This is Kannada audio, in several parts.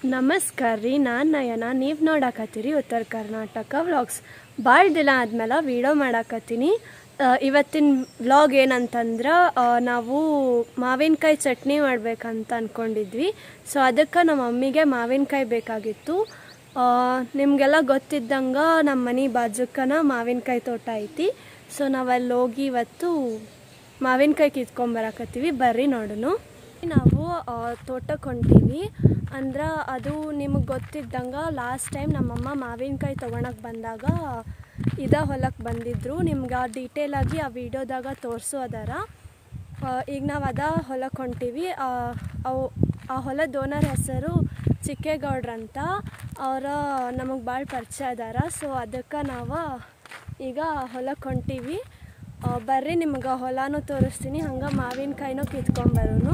ನಮಸ್ಕಾರ ರೀ ನಾನು ನಯನ ನೀವು ನೋಡಾಕತ್ತೀರಿ ಉತ್ತರ ಕರ್ನಾಟಕ ವ್ಲಾಗ್ಸ್ ಭಾಳ ದಿನ ಆದ್ಮೇಲೆ ವೀಡಿಯೋ ಮಾಡಾಕತ್ತೀನಿ ಆ, ಇವತ್ತಿನ ವ್ಲಾಗ್ ಏನಂತಂದ್ರೆ ಆ, ನಾವು ಮಾವಿನಕಾಯಿ ಚಟ್ನಿ ಮಾಡ್ಬೇಕಂತ ಅಂದ್ಕೊಂಡಿದ್ವಿ ಸೊ ಅದಕ್ಕೆ ನಮ್ಮ ಮಮ್ಮಿಗೆ ಮಾವಿನಕಾಯಿ ಬೇಕಾಗಿತ್ತು ಆ, ನಿಮಗೆಲ್ಲ ಗೊತ್ತಿದ್ದಂಗೆ ನಮ್ಮ ಮನೆ ಬಾಜುಕನ ಮಾವಿನಕಾಯಿ ತೋಟ ಐತಿ ಸೊ ನಾವಲ್ಲಿ ಹೋಗಿ ಇವತ್ತು ಮಾವಿನಕಾಯಿ ಕಿತ್ಕೊಂಬರಕತ್ತೀವಿ ಬರ್ರಿ ನೋಡೋಣ ನಾವು ಆ, ತೋಟಕ್ಕೆ ಹೊಂಟೀವಿ ಅಂದ್ರೆ ಅದು ನಿಮಗೆ ಗೊತ್ತಿದ್ದಂಗೆ ಲಾಸ್ಟ್ ಟೈಮ್ ನಮ್ಮಮ್ಮ ಮಾವಿನಕಾಯಿ ತೊಗೊಳಕ್ಕೆ ಬಂದಾಗ ಇದ ಹೊಲಕ್ಕೆ ಬಂದಿದ್ರು ನಿಮ್ಗೆ ಡೀಟೇಲ್ ಆಗಿ ಆ ವಿಡಿಯೋದಾಗ ತೋರಿಸು ಅದಾರ ಆ, ಈಗ ನಾವು ಅದ ಹೊಲಕ್ಕೆ ಹೊಂಟೀವಿ ಆ, ಅವು ಆ ಹೊಲದ ಓನರ್ ಹೆಸರು ಚಿಕ್ಕೇಗೌಡ್ರಂತ ಅವರ ನಮಗೆ ಭಾಳ ಪರಿಚಯ ಅದಾರ ಸೊ ಅದಕ್ಕೆ ನಾವು ಈಗ ಹೊಲಕ್ಕೆ ಹೊಂಟೀವಿ ಆ, ಬರ್ರಿ ನಿಮ್ಗೆ ಹೊಲನೂ ತೋರಿಸ್ತೀನಿ ಹಂಗೆ ಮಾವಿನಕಾಯಿನೂ ಕಿತ್ಕೊಂಬರೋನು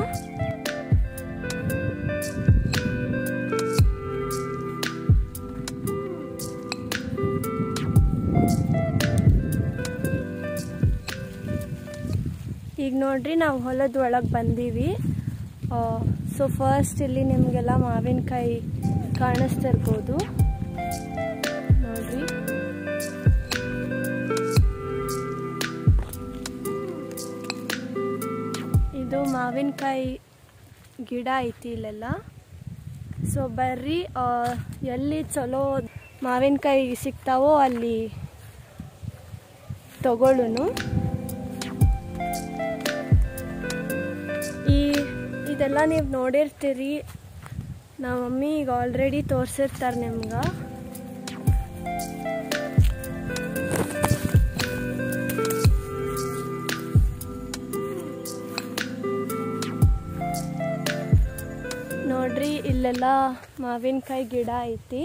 ಈಗ ನೋಡ್ರಿ ನಾವು ಹೊಲದ ಒಳಗೆ ಬಂದೀವಿ ಸೊ ಫಸ್ಟ್ ಇಲ್ಲಿ ನಿಮಗೆಲ್ಲ ಮಾವಿನಕಾಯಿ ಕಾಣಿಸ್ತಿರ್ಬೋದು ನೋಡ್ರಿ ಇದು ಮಾವಿನಕಾಯಿ ಗಿಡ ಐತಿ ಇಲ್ಲೆಲ್ಲ ಸೊ ಬರ್ರಿ ಆ, ಎಲ್ಲಿ ಚಲೋ ಮಾವಿನಕಾಯಿ ಸಿಗ್ತಾವೋ ಅಲ್ಲಿ ತಗೊಳ್ಳುನು ಈ ಇದೆಲ್ಲ ನೀವು ನೋಡಿರ್ತೀರಿ ನಮ್ಮ ಮಮ್ಮಿ ಈಗ ಆಲ್ರೆಡಿ ತೋರಿಸಿರ್ತಾರೆ ನಿಮ್ಗೆ ನೋಡ್ರಿ ಇಲ್ಲೆಲ್ಲ ಮಾವಿನಕಾಯಿ ಗಿಡ ಐತಿ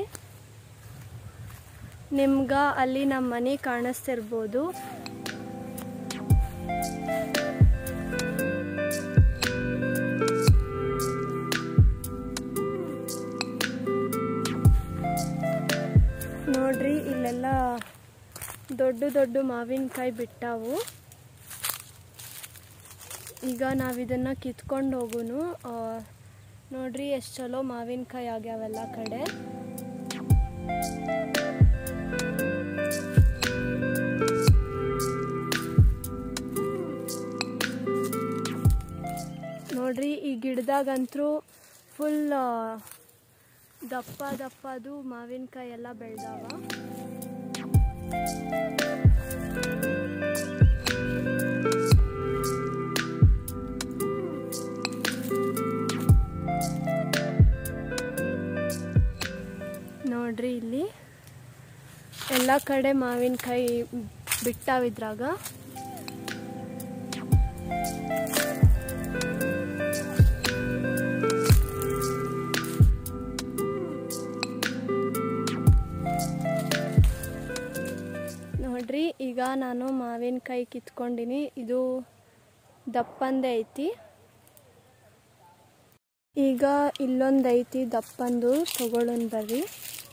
ನಿಮ್ಗೆ ಅಲ್ಲಿ ನಮ್ಮ ಮನೆ ಕಾಣಿಸ್ತಿರ್ಬೋದು ನೋಡ್ರಿ ಇಲ್ಲೆಲ್ಲ ದೊಡ್ಡ ದೊಡ್ಡ ಮಾವಿನಕಾಯಿ ಬಿಟ್ಟಾವು ಈಗ ನಾವು ಇದನ್ನ ಕಿತ್ಕೊಂಡು ಹೋಗುನು ಆ, ನೋಡ್ರಿ ಎಷ್ಟು ಚಲೋ ಮಾವಿನಕಾಯಿ ಆಗ್ಯಾವೆಲ್ಲ ಕಡೆ ನೋಡ್ರಿ ಈ ಗಿಡದಾಗಂತೂ ಫುಲ್ ದಪ್ಪ ದಪ್ಪದು ಮಾವಿನಕಾಯಿ ಎಲ್ಲ ಬೆಳೆದಾವ ನೋಡ್ರಿ ಇಲ್ಲಿ ಎಲ್ಲ ಕಡೆ ಮಾವಿನಕಾಯಿ ಬಿಟ್ಟಾವಿದ್ರಾಗ ನೋಡ್ರಿ ಈಗ ನಾನು ಮಾವಿನಕಾಯಿ ಕಿತ್ಕೊಂಡಿನಿ ಇದು ದಪ್ಪಂದೆ ಐತಿ ಈಗ ಇಲ್ಲೊಂದು ಐತಿ ದಪ್ಪಂದು ತಗೊಳ್ಳೋಣ ಬರ್ರಿ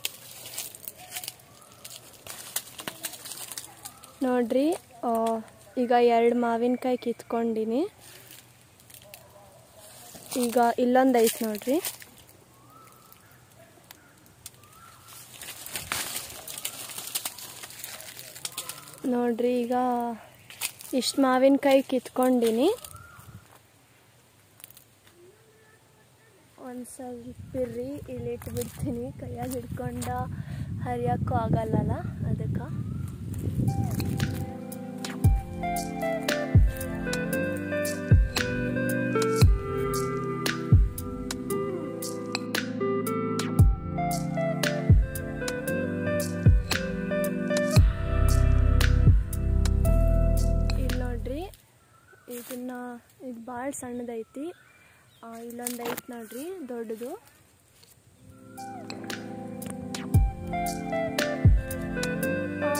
ನೋಡ್ರಿ ಆ, ಈಗ ಎರಡು ಮಾವಿನಕಾಯಿ ಕಿತ್ಕೊಂಡಿನಿ ಈಗ ಇಲ್ಲೊಂದು ಐತಿ ನೋಡ್ರಿ ನೋಡ್ರಿ ಈಗ ಇಷ್ಟು ಮಾವಿನಕಾಯಿ ಕಿತ್ಕೊಂಡಿನಿ ಒಂದು ಸ್ವಲ್ಪ ಇರ್ರಿ ಇಲ್ಲಿ ಇಟ್ಬಿಡ್ತೀನಿ ಕೈಯಾಗ ಹಿಡ್ಕೊಂಡ ಹರಿಯೋಕ್ಕೂ ಆಗಲ್ಲಲ್ಲ ಅದಕ್ಕೆ ಇಲ್ಲಿ ನೋಡ್ರಿ ಇದನ್ನ ಇದು ಭಾಳ ಸಣ್ಣದೈತಿ ಆ, ಇಲ್ಲೊಂದು ಐತಿ ನೋಡ್ರಿ ದೊಡ್ಡದು ಆ.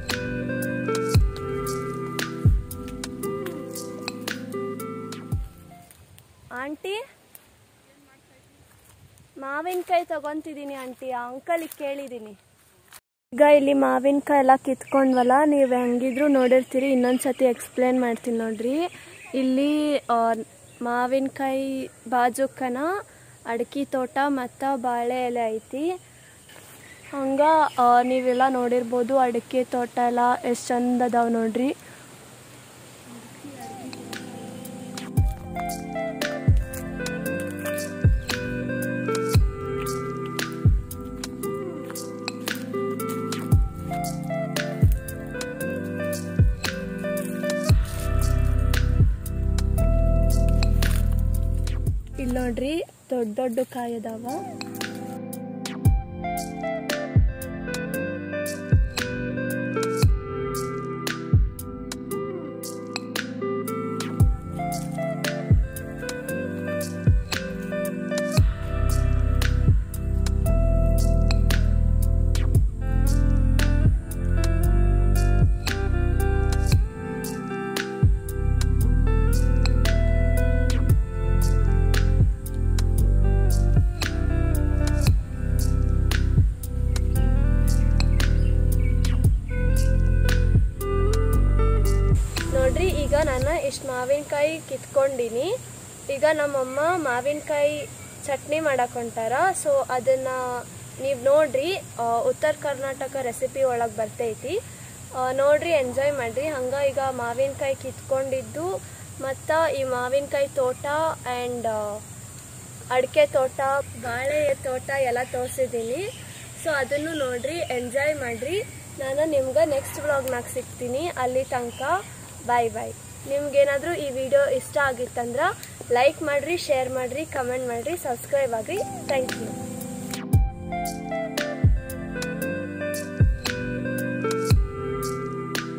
ಆಂಟಿ ಮಾವಿನಕಾಯಿ ತಗೊಂತಿದ್ದೀನಿ ಆಂಟಿ ಆ ಅಂಕಲಿಗೆ ಕೇಳಿದ್ದೀನಿ ಈಗ ಇಲ್ಲಿ ಮಾವಿನಕಾಯಿ ಎಲ್ಲ ಕಿತ್ಕೊಂಡ್ವಲ್ಲ ನೀವು ಹೆಂಗಿದ್ರು ನೋಡಿರ್ತೀರಿ ಇನ್ನೊಂದ್ಸತಿ ಎಕ್ಸ್ಪ್ಲೇನ್ ಮಾಡ್ತೀನಿ ನೋಡ್ರಿ ಇಲ್ಲಿ ಆ, ಮಾವಿನಕಾಯಿ ಬಾಜುಕನ ಅಡಿಕೆ ತೋಟ ಮತ್ತು ಬಾಳೆ ಎಲೆ ಐತಿ ಹಂಗೆ ನೀವೆಲ್ಲ ನೋಡಿರ್ಬೋದು ಅಡಿಕೆ ತೋಟ ಎಲ್ಲ ಎಷ್ಟು ಚಂದ ಅದಾವ ನೋಡ್ರಿ ಇಲ್ಲಿ ನೋಡ್ರಿ ದೊಡ್ಡ ದೊಡ್ಡ ಕಾಯಿ ಅದಾವ ನೋಡ್ರಿ ಈಗ ನಾನು ಇಷ್ಟು ಮಾವಿನಕಾಯಿ ಕಿತ್ಕೊಂಡಿನಿ ಈಗ ನಮ್ಮಮ್ಮ ಮಾವಿನಕಾಯಿ ಚಟ್ನಿ ಮಾಡಕ್ ಹೊಂಟಾರ ಸೊ ಅದನ್ನ ನೀವು ನೋಡ್ರಿ ಆ, ಉತ್ತರ ಕರ್ನಾಟಕ ರೆಸಿಪಿ ಒಳಗೆ ಬರ್ತೈತಿ ಆ, ನೋಡ್ರಿ ಎಂಜಾಯ್ ಮಾಡ್ರಿ ಹಂಗ ಈಗ ಮಾವಿನಕಾಯಿ ಕಿತ್ಕೊಂಡಿದ್ದು ಮತ್ತು ಈ ಮಾವಿನಕಾಯಿ ತೋಟ ಆ್ಯಂಡ್ ಅಡಿಕೆ ತೋಟ ಬಾಳೆ ತೋಟ ಎಲ್ಲ ತೋರಿಸಿದ್ದೀನಿ ಸೊ ಅದನ್ನು ನೋಡ್ರಿ ಎಂಜಾಯ್ ಮಾಡ್ರಿ ನಾನು ನಿಮ್ಗೆ ನೆಕ್ಸ್ಟ್ ವ್ಲಾಗ್ನಾಗ ಸಿಗ್ತೀನಿ ಅಲ್ಲಿ ತನಕ ಬಾಯ್ ಬಾಯ್ ನಿಮ್ಗೇನಾದರೂ ಈ ವಿಡಿಯೋ ಇಷ್ಟ ಆಗಿತ್ತಂದ್ರೆ ಲೈಕ್ ಮಾಡಿರಿ ಶೇರ್ ಮಾಡಿರಿ ಕಮೆಂಟ್ ಮಾಡಿರಿ ಸಬ್ಸ್ಕ್ರೈಬ್ ಆಗಿರಿ ಥ್ಯಾಂಕ್ ಯು